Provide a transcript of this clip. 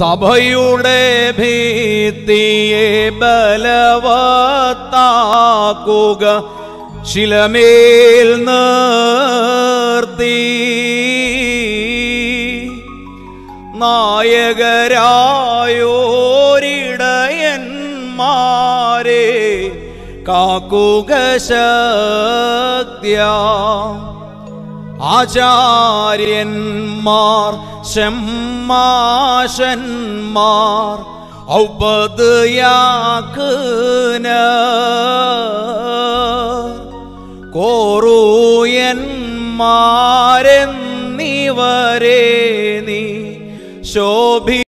സഭയുടെ ഭിത്തിയെ ബലവത്താക്കുക ശിലമേൽ നിർത്തി നായകരായോരിടയന്മാരെ കാക്കുക ശക്തിയ ആചാര്യന്മാർ ഷമ്മാശന്മാർ ഔപദയാക്കുന കോറൂയന്മാരെന്നിവരെ നീ ശോഭി